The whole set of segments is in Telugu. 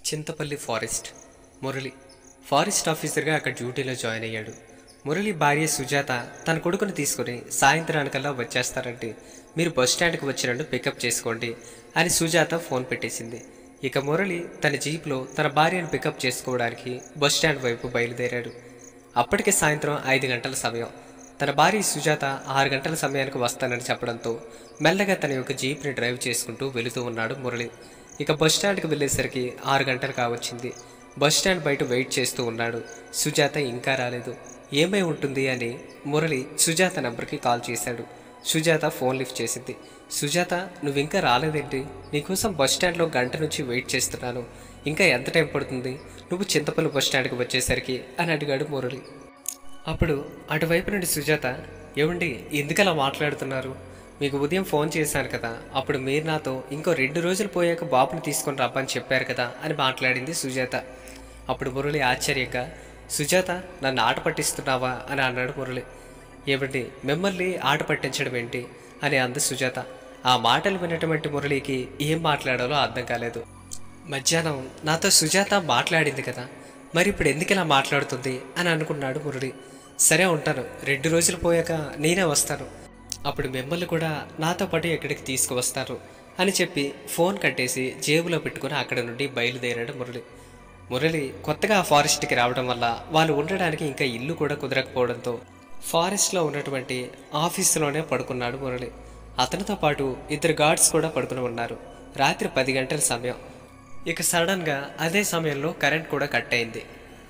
చింతపల్లి ఫారెస్ట్ మురళి ఫారెస్ట్ ఆఫీసర్గా అక్కడ డ్యూటీలో జాయిన్ అయ్యాడు మురళి భార్య సుజాత తన కొడుకుని తీసుకుని సాయంత్రానికల్లా వచ్చేస్తారంటే మీరు బస్ స్టాండ్కి వచ్చినట్టు పికప్ చేసుకోండి అని సుజాత ఫోన్ పెట్టేసింది ఇక మురళి తన జీప్లో తన భార్యను పికప్ చేసుకోవడానికి బస్ స్టాండ్ వైపు బయలుదేరాడు అప్పటికే సాయంత్రం ఐదు గంటల సమయం తన భార్య సుజాత ఆరు గంటల సమయానికి వస్తానని చెప్పడంతో మెల్లగా తన యొక్క జీప్ని డ్రైవ్ చేసుకుంటూ వెళుతూ ఉన్నాడు మురళి ఇక బస్ స్టాండ్కి వెళ్ళేసరికి ఆరు గంటలు కావచ్చింది బస్ స్టాండ్ బయట వెయిట్ చేస్తూ ఉన్నాడు సుజాత ఇంకా రాలేదు ఏమై ఉంటుంది అని మురళి సుజాత నెంబర్కి కాల్ చేశాడు సుజాత ఫోన్ లిఫ్ట్ చేసింది సుజాత నువ్వు ఇంకా రాలేదేంటి నీకోసం బస్ స్టాండ్లో గంట నుంచి వెయిట్ చేస్తున్నాను ఇంకా ఎంత టైం పడుతుంది నువ్వు చింతపల్లి బస్ స్టాండ్కి వచ్చేసరికి అని అడిగాడు మురళి అప్పుడు అటువైపు నుండి సుజాత ఏమండి ఎందుకలా మాట్లాడుతున్నారు మీకు ఉదయం ఫోన్ చేశాను కదా అప్పుడు మీరు నాతో ఇంకో రెండు రోజులు పోయాక బాబుని తీసుకొని రమ్మని చెప్పారు కదా అని మాట్లాడింది సుజాత అప్పుడు మురళి ఆశ్చర్యంగా సుజాత నన్ను ఆట పట్టిస్తున్నావా అని అన్నాడు మురళి ఏమండి మిమ్మల్ని ఆట పట్టించడం ఏంటి అని అంది సుజాత ఆ మాటలు విన్నటువంటి మురళికి ఏం మాట్లాడాలో అర్థం కాలేదు మధ్యాహ్నం నాతో సుజాత మాట్లాడింది కదా మరి ఇప్పుడు ఎందుకు ఇలా మాట్లాడుతుంది అని అనుకున్నాడు మురళి సరే ఉంటాను రెండు రోజులు పోయాక నేనే వస్తాను అప్పుడు మిమ్మల్ని కూడా నాతో పాటు ఎక్కడికి తీసుకువస్తారు అని చెప్పి ఫోన్ కట్టేసి జేబులో పెట్టుకుని అక్కడ నుండి బయలుదేరాడు మురళి మురళి కొత్తగా ఆ ఫారెస్ట్కి రావడం వల్ల వాళ్ళు ఉండడానికి ఇంకా ఇల్లు కూడా కుదరకపోవడంతో ఫారెస్ట్లో ఉన్నటువంటి ఆఫీసులోనే పడుకున్నాడు మురళి అతనితో పాటు ఇద్దరు గార్డ్స్ కూడా పడుకుని ఉన్నారు రాత్రి పది గంటల సమయం ఇక సడన్గా అదే సమయంలో కరెంట్ కూడా కట్ అయింది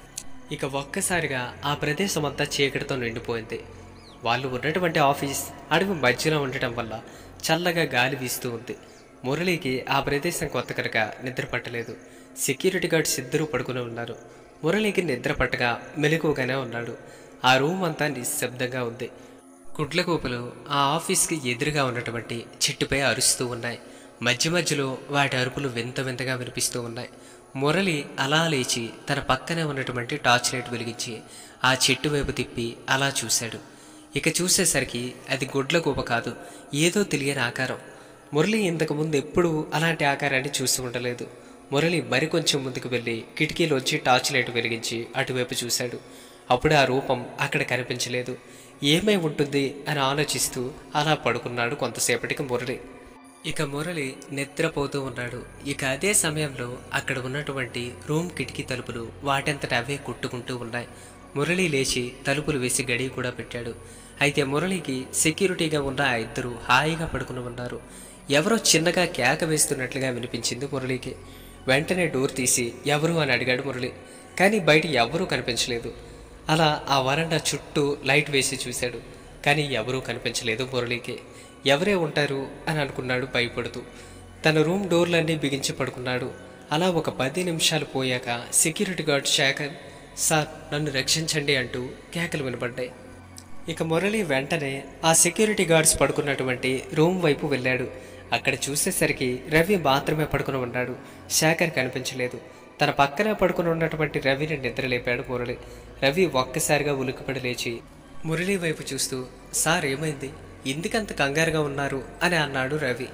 ఇక ఒక్కసారిగా ఆ ప్రదేశం అంతా చీకటితో నిండిపోయింది వాళ్ళు ఉన్నటువంటి ఆఫీస్ అడవి మధ్యలో ఉండటం వల్ల చల్లగా గాలి వీస్తూ ఉంది మురళికి ఆ ప్రదేశం కొత్త కనుక నిద్ర పట్టలేదు సెక్యూరిటీ గార్డ్స్ ఇద్దరూ పడుకుని ఉన్నారు మురళికి నిద్ర పట్టగా మెలకుగానే ఉన్నాడు ఆ రూమ్ అంతా నిశ్శబ్దంగా ఉంది గుడ్లగూపలు ఆ ఆఫీస్కి ఎదురుగా ఉన్నటువంటి చెట్టుపై అరుస్తూ ఉన్నాయి మధ్య మధ్యలో వాటి అరుపులు వింత వింతగా వినిపిస్తూ ఉన్నాయి మురళి అలా లేచి తన పక్కనే ఉన్నటువంటి టార్చ్ లైట్ వెలిగించి ఆ చెట్టు వైపు తిప్పి అలా చూశాడు ఇక చూసేసరికి అది గుడ్లగూప కాదు ఏదో తెలియని ఆకారం మురళి ఇంతకు ముందు ఎప్పుడూ అలాంటి ఆకారాన్ని చూసి ఉండలేదు మురళి మరికొంచెం ముందుకు వెళ్ళి కిటికీలోంచి టార్చ్ లైట్ వెలిగించి అటువైపు చూశాడు అప్పుడు ఆ రూపం అక్కడ కనిపించలేదు ఏమై ఉంటుంది అని ఆలోచిస్తూ అలా పడుకున్నాడు కొంతసేపటికి మురళి ఇక మురళి నిద్రపోతూ ఉన్నాడు ఇక అదే సమయంలో అక్కడ ఉన్నటువంటి రూమ్ కిటికీ తలుపులు వాటంతట అవే కుట్టుకుంటూ ఉన్నాయి మురళి లేచి తలుపులు వేసి గడి కూడా పెట్టాడు అయితే మురళికి సెక్యూరిటీగా ఉన్న ఆ ఇద్దరు హాయిగా పడుకుని ఉన్నారు ఎవరో చిన్నగా కేక వేస్తున్నట్లుగా వినిపించింది మురళికి వెంటనే డోర్ తీసి ఎవరు అని అడిగాడు మురళి కానీ బయట ఎవరూ కనిపించలేదు అలా ఆ వరండా చుట్టూ లైట్ వేసి చూశాడు కానీ ఎవరూ కనిపించలేదు మురళికి ఎవరే ఉంటారు అని అనుకున్నాడు భయపడుతూ తన రూమ్ డోర్లన్నీ బిగించి పడుకున్నాడు అలా ఒక పది నిమిషాలు పోయాక సెక్యూరిటీ గార్డ్ శేఖర్ సార్ నన్ను రక్షించండి అంటూ కేకలు వినపడ్డాయి ఇక మురళి వెంటనే ఆ సెక్యూరిటీ గార్డ్స్ పడుకున్నటువంటి రూమ్ వైపు వెళ్ళాడు అక్కడ చూసేసరికి రవి మాత్రమే పడుకుని ఉన్నాడు శేఖర్ కనిపించలేదు తన పక్కనే పడుకుని ఉన్నటువంటి రవిని నిద్రలేపాడు మురళి రవి ఒక్కసారిగా ఉలిక్కిపడి లేచి మురళి వైపు చూస్తూ సార్ ఏమైంది ఎందుకంత కంగారుగా ఉన్నారు అని అన్నాడు రవి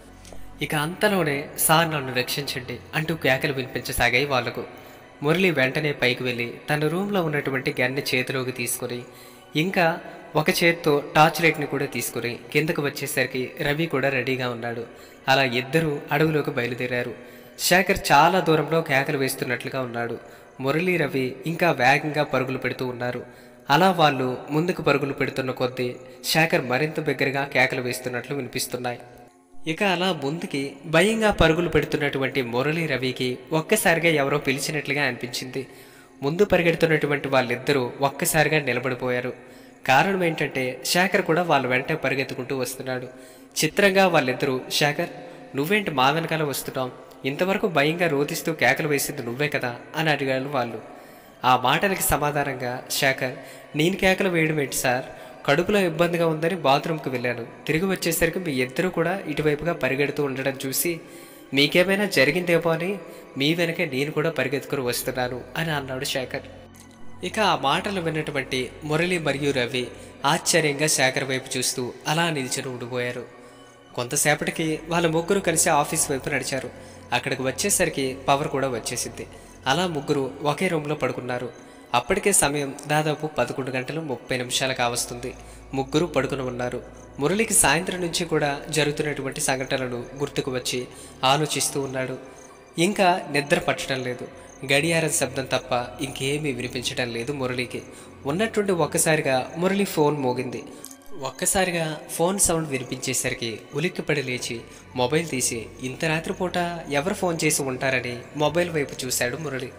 ఇక అంతలోనే సార్ నన్ను రక్షించండి అంటూ కేకలు వినిపించసాగాయి వాళ్లకు మురళి వెంటనే పైకి వెళ్ళి తన రూమ్లో ఉన్నటువంటి గన్ని చేతిలోకి తీసుకొని ఇంకా ఒక చేత్తో టార్చ్ లైట్ని కూడా తీసుకుని కిందకు వచ్చేసరికి రవి కూడా రెడీగా ఉన్నాడు అలా ఇద్దరూ అడవిలోకి బయలుదేరారు శేఖర్ చాలా దూరంలో కేకలు వేస్తున్నట్లుగా ఉన్నాడు మురళి రవి ఇంకా వేగంగా పరుగులు పెడుతూ ఉన్నారు అలా వాళ్ళు ముందుకు పరుగులు పెడుతున్న కొద్దీ శేఖర్ మరింత దగ్గరగా కేకలు వేస్తున్నట్లు వినిపిస్తున్నాయి ఇక అలా ముందుకి భయంగా పరుగులు పెడుతున్నటువంటి మురళి రవికి ఒక్కసారిగా ఎవరో పిలిచినట్లుగా అనిపించింది ముందు పరిగెడుతున్నటువంటి వాళ్ళిద్దరూ ఒక్కసారిగా నిలబడిపోయారు కారణం ఏంటంటే శేఖర్ కూడా వాళ్ళ వెంట పరిగెత్తుకుంటూ వస్తున్నాడు చిత్రంగా వాళ్ళిద్దరూ శేఖర్ నువ్వేంటి మా వెనకాల వస్తున్నావు ఇంతవరకు భయంగా రోధిస్తూ కేకలు వేసింది నువ్వే కదా అని అడిగారు వాళ్ళు ఆ మాటలకి సమాధానంగా శేఖర్ నేను కేకలు వేయడం ఏంటి సార్ కడుపులో ఇబ్బందిగా ఉందని బాత్రూమ్కి వెళ్ళాను తిరిగి వచ్చేసరికి మీ ఇద్దరు కూడా ఇటువైపుగా పరిగెడుతూ ఉండడం చూసి మీకేమైనా జరిగిందేమో అని మీ వెనకే నేను కూడా పరిగెత్తుకుని వస్తున్నాను అని అన్నాడు శేఖర్ ఇక ఆ మాటలు విన్నటువంటి మురళి మరియు రవి ఆశ్చర్యంగా శేఖర్ వైపు చూస్తూ అలా నిల్చుని ఉండిపోయారు కొంతసేపటికి వాళ్ళ ముగ్గురు కలిసి ఆఫీస్ వైపు నడిచారు అక్కడికి వచ్చేసరికి పవర్ కూడా వచ్చేసింది అలా ముగ్గురు ఒకే రూమ్లో పడుకున్నారు అప్పటికే సమయం దాదాపు పదకొండు గంటలు ముప్పై నిమిషాలు కావస్తుంది ముగ్గురు పడుకుని ఉన్నారు మురళికి సాయంత్రం నుంచి కూడా జరుగుతున్నటువంటి సంఘటనలు గుర్తుకు వచ్చి ఆలోచిస్తూ ఉన్నాడు ఇంకా నిద్ర పట్టడం లేదు గడియారం శబ్దం తప్ప ఇంకేమీ వినిపించడం లేదు మురళికి ఉన్నట్టుండి ఒక్కసారిగా మురళి ఫోన్ మోగింది ఒక్కసారిగా ఫోన్ సౌండ్ వినిపించేసరికి ఉలిక్కిపడి లేచి మొబైల్ తీసి ఇంత రాత్రిపూట ఎవరు ఫోన్ చేసి ఉంటారని మొబైల్ వైపు చూశాడు మురళి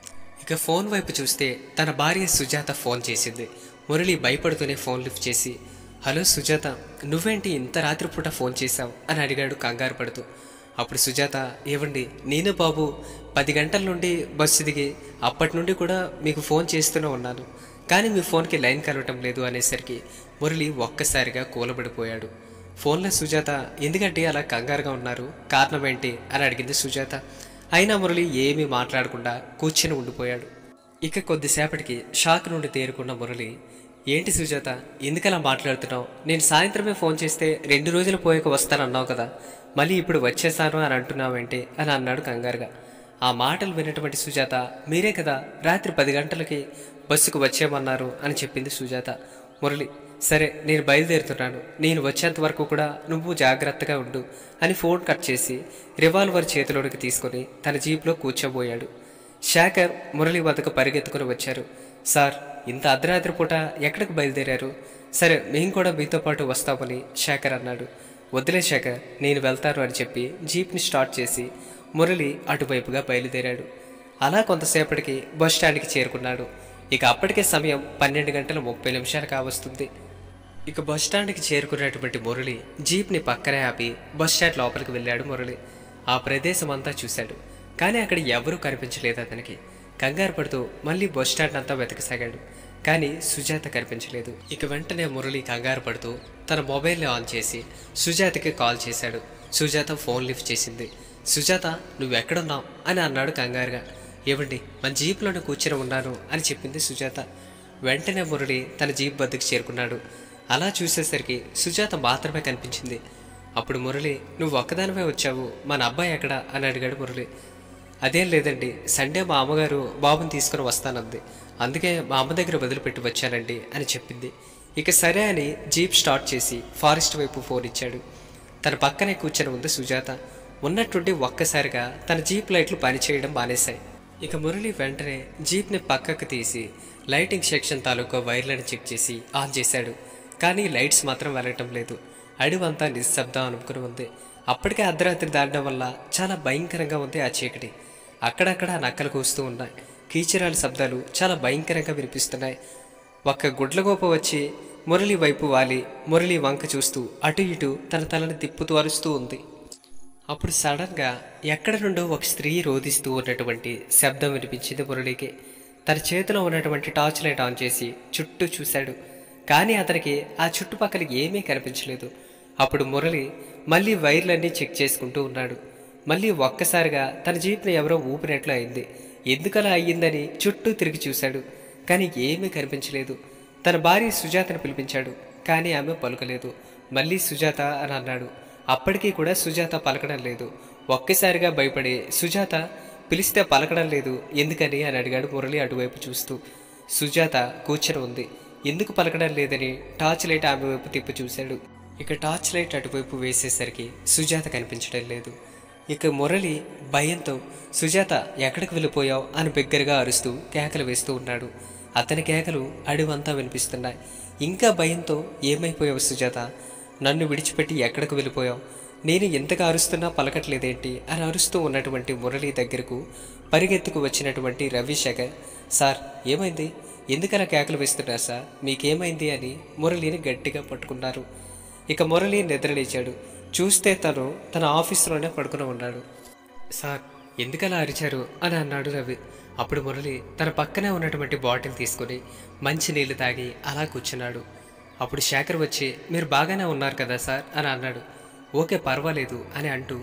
ఇక ఫోన్ వైపు చూస్తే తన భార్య సుజాత ఫోన్ చేసింది మురళి భయపడుతూనే ఫోన్ లిఫ్ట్ చేసి హలో సుజాత నువ్వేంటి ఇంత రాత్రిపూట ఫోన్ చేశావు అని అడిగాడు కంగారు పడుతూ అప్పుడు సుజాత ఏవండి నేను బాబు పది గంటల నుండి బస్సు దిగి అప్పటి నుండి కూడా మీకు ఫోన్ చేస్తూనే ఉన్నాను కానీ మీ ఫోన్కి లైన్ కలవటం లేదు అనేసరికి మురళి ఒక్కసారిగా కూలబడిపోయాడు ఫోన్లో సుజాత ఎందుకంటే అలా కంగారుగా ఉన్నారు కారణం ఏంటి అని అడిగింది సుజాత అయినా మురళి ఏమీ మాట్లాడకుండా కూర్చుని ఉండిపోయాడు ఇక కొద్దిసేపటికి షాక్ నుండి తేరుకున్న మురళి ఏంటి సుజాత ఎందుకలా మాట్లాడుతున్నావు నేను సాయంత్రమే ఫోన్ చేస్తే రెండు రోజులు పోయాక వస్తానన్నావు కదా మళ్ళీ ఇప్పుడు వచ్చేసాను అని అంటున్నావేంటి అని అన్నాడు కంగారుగా ఆ మాటలు విన్నటువంటి సుజాత మీరే కదా రాత్రి పది గంటలకి బస్సుకు వచ్చేయమన్నారు అని చెప్పింది సుజాత మురళి సరే నేను బయలుదేరుతున్నాను నేను వచ్చేంత వరకు కూడా నువ్వు జాగ్రత్తగా ఉండు అని ఫోన్ కట్ చేసి రివాల్వర్ చేతిలోనికి తీసుకొని తన జీప్లో కూర్చోబోయాడు శేఖర్ మురళి వద్దకు పరిగెత్తుకుని వచ్చారు సార్ ఇంత అర్ధరాత్రి పూట ఎక్కడికి బయలుదేరారు సరే మేము కూడా మీతో పాటు వస్తామని శేఖర్ అన్నాడు వదిలే శేఖర్ నేను వెళ్తాను అని చెప్పి జీప్ని స్టార్ట్ చేసి మురళి అటువైపుగా బయలుదేరాడు అలా కొంతసేపటికి బస్ స్టాండ్కి చేరుకున్నాడు ఇక అప్పటికే సమయం పన్నెండు గంటల ముప్పై నిమిషాలు కావస్తుంది ఇక బస్ స్టాండ్కి చేరుకున్నటువంటి మురళి జీప్ని పక్కనే ఆపి బస్ స్టాండ్ లోపలికి వెళ్ళాడు మురళి ఆ ప్రదేశం అంతా చూశాడు కానీ అక్కడ ఎవరూ కనిపించలేదు అతనికి కంగారు పడుతూ మళ్ళీ బస్ స్టాండ్ అంతా వెతకసాగాడు కానీ సుజాత కనిపించలేదు ఇక వెంటనే మురళి కంగారు పడుతూ తన మొబైల్ని ఆన్ చేసి సుజాతకి కాల్ చేశాడు సుజాత ఫోన్ లిఫ్ట్ చేసింది సుజాత నువ్వెక్కడున్నావు అని అన్నాడు కంగారుగా ఏవండి మన జీప్లోనే కూర్చొని ఉన్నాను అని చెప్పింది సుజాత వెంటనే మురళి తన జీప్ వద్దకు చేరుకున్నాడు అలా చూసేసరికి సుజాత మాత్రమే కనిపించింది అప్పుడు మురళి నువ్వు ఒక్కదానివే వచ్చావు మన అబ్బాయి ఎక్కడా అని అడిగాడు మురళి అదేం లేదండి సండే మా అమ్మగారు బాబుని తీసుకుని వస్తానంది అందుకే మా అమ్మ దగ్గర వదిలిపెట్టి వచ్చానండి అని చెప్పింది ఇక సరే అని జీప్ స్టార్ట్ చేసి ఫారెస్ట్ వైపు ఫోన్ ఇచ్చాడు తన పక్కనే కూర్చొని ఉంది సుజాత ఉన్నట్టుండి ఒక్కసారిగా తన జీప్ లైట్లు పనిచేయడం మానేశాయి ఇక మురళి వెంటనే జీప్ని పక్కకు తీసి లైటింగ్ సెక్షన్ తాలూకా వైర్లను చెక్ చేసి ఆన్ చేశాడు కానీ లైట్స్ మాత్రం వెళ్ళటం లేదు అడివంతా నిశ్శబ్దం అనుకుని ఉంది అప్పటికే అర్ధరాత్రి దాటడం వల్ల చాలా భయంకరంగా ఉంది ఆ చీకటి అక్కడక్కడ నక్కలు కూస్తూ ఉన్నాయి కీచరాల శబ్దాలు చాలా భయంకరంగా వినిపిస్తున్నాయి ఒక్క గుడ్లగోప వచ్చి మురళి వైపు వాలి మురళి వంక చూస్తూ అటు ఇటు తన తలని తిప్పుతూ అరుస్తూ ఉంది అప్పుడు సడన్గా ఎక్కడి నుండో ఒక స్త్రీ రోధిస్తూ ఉన్నటువంటి శబ్దం వినిపించింది మురళికి తన చేతిలో ఉన్నటువంటి టార్చ్ లైట్ ఆన్ చేసి చుట్టూ చూశాడు కానీ అతనికి ఆ చుట్టుపక్కల ఏమీ కనిపించలేదు అప్పుడు మురళి మళ్ళీ వైర్లన్నీ చెక్ చేసుకుంటూ ఉన్నాడు మళ్ళీ ఒక్కసారిగా తన జీప్ని ఎవరో ఊపినట్లు అయింది ఎందుకలా అయ్యిందని చుట్టూ తిరిగి చూశాడు కానీ ఏమీ కనిపించలేదు తన భార్య సుజాతను పిలిపించాడు కానీ ఆమె పలుకలేదు మళ్ళీ సుజాత అని అన్నాడు అప్పటికీ కూడా సుజాత పలకడం లేదు ఒక్కసారిగా భయపడి సుజాత పిలిస్తే పలకడం లేదు ఎందుకని అని అడిగాడు మురళి అటువైపు చూస్తూ సుజాత కూర్చొని ఉంది ఎందుకు పలకడం లేదని టార్చ్ లైట్ ఆమె వైపు తిప్పి చూశాడు ఇక టార్చ్ లైట్ అటువైపు వేసేసరికి సుజాత కనిపించడం లేదు ఇక మురళి భయంతో సుజాత ఎక్కడికి వెళ్ళిపోయావు అని బిగ్గరగా అరుస్తూ కేకలు వేస్తూ ఉన్నాడు అతని కేకలు అడివంతా వినిపిస్తున్నాయి ఇంకా భయంతో ఏమైపోయావు సుజాత నన్ను విడిచిపెట్టి ఎక్కడికి వెళ్ళిపోయావు నేను ఎంతగా అరుస్తున్నా పలకట్లేదేంటి అని అరుస్తూ ఉన్నటువంటి మురళి దగ్గరకు పరిగెత్తుకు వచ్చినటువంటి రవిశేఖర్ సార్ ఏమైంది ఎందుకలా కేకలు వేస్తున్నారు సార్ మీకేమైంది అని మురళిని గట్టిగా పట్టుకున్నారు ఇక మురళి నిద్రలేచాడు చూస్తే తను తన ఆఫీసులోనే పడుకుని ఉన్నాడు సార్ ఎందుకలా అరిచారు అని అన్నాడు రవి అప్పుడు మురళి తన పక్కనే ఉన్నటువంటి బాటిల్ తీసుకుని మంచి నీళ్లు తాగి అలా కూర్చున్నాడు అప్పుడు శేఖర్ వచ్చి మీరు బాగానే ఉన్నారు కదా సార్ అని అన్నాడు ఓకే పర్వాలేదు అని అంటూ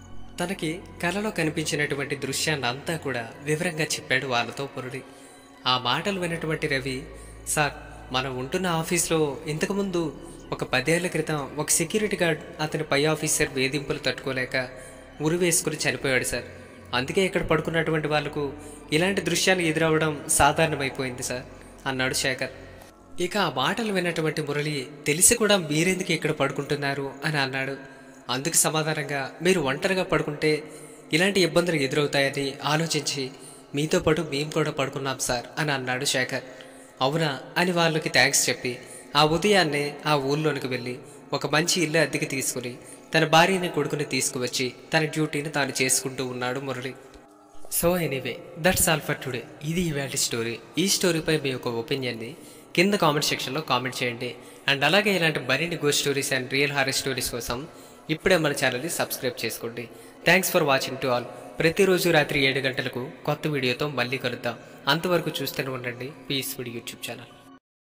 తనకి కలలో కనిపించినటువంటి దృశ్యాన్ని అంతా కూడా వివరంగా చెప్పాడు వాళ్ళతో మురళి ఆ మాటలు విన్నటువంటి రవి సార్ మనం ఉంటున్న ఆఫీస్లో ఇంతకుముందు ఒక పదేళ్ల క్రితం ఒక సెక్యూరిటీ గార్డ్ అతని పై ఆఫీసర్ వేధింపులు తట్టుకోలేక ఉరి వేసుకుని చనిపోయాడు సార్ అందుకే ఇక్కడ పడుకున్నటువంటి వాళ్ళకు ఇలాంటి దృశ్యాలు ఎదురవ్వడం సాధారణమైపోయింది సార్ అన్నాడు శేఖర్ ఇక ఆ మాటలు విన్నటువంటి మురళి తెలిసి కూడా మీరెందుకు ఇక్కడ పడుకుంటున్నారు అని అన్నాడు అందుకు సమాధానంగా మీరు ఒంటరిగా పడుకుంటే ఇలాంటి ఇబ్బందులు ఎదురవుతాయని ఆలోచించి మీతో పాటు మేము కూడా పడుకున్నాం సార్ అని అన్నాడు శేఖర్ అవునా అని వాళ్ళకి థ్యాంక్స్ చెప్పి ఆ ఉదయాన్నే ఆ ఊళ్ళోనికి వెళ్ళి ఒక మంచి ఇల్లు అద్దెకి తీసుకుని తన భార్యని కొడుకుని తీసుకువచ్చి తన డ్యూటీని తాను చేసుకుంటూ ఉన్నాడు Murali so anyway that's all for today ఇది ఇవాళ స్టోరీ ఈ స్టోరీపై మీ యొక్క ఒపీనియన్ని కింద కామెంట్ సెక్షన్లో కామెంట్ చేయండి అండ్ అలాగే ఇలాంటి మరిన్ని గో stories and real horror stories కోసం ఇప్పుడే మన ఛానల్ని సబ్స్క్రైబ్ చేసుకోండి thanks for watching to all ప్రతిరోజు రాత్రి ఏడు గంటలకు కొత్త వీడియోతో మళ్ళీ కలుద్దాం అంతవరకు చూస్తూనే ఉండండి పీస్ వీడియో యూట్యూబ్ ఛానల్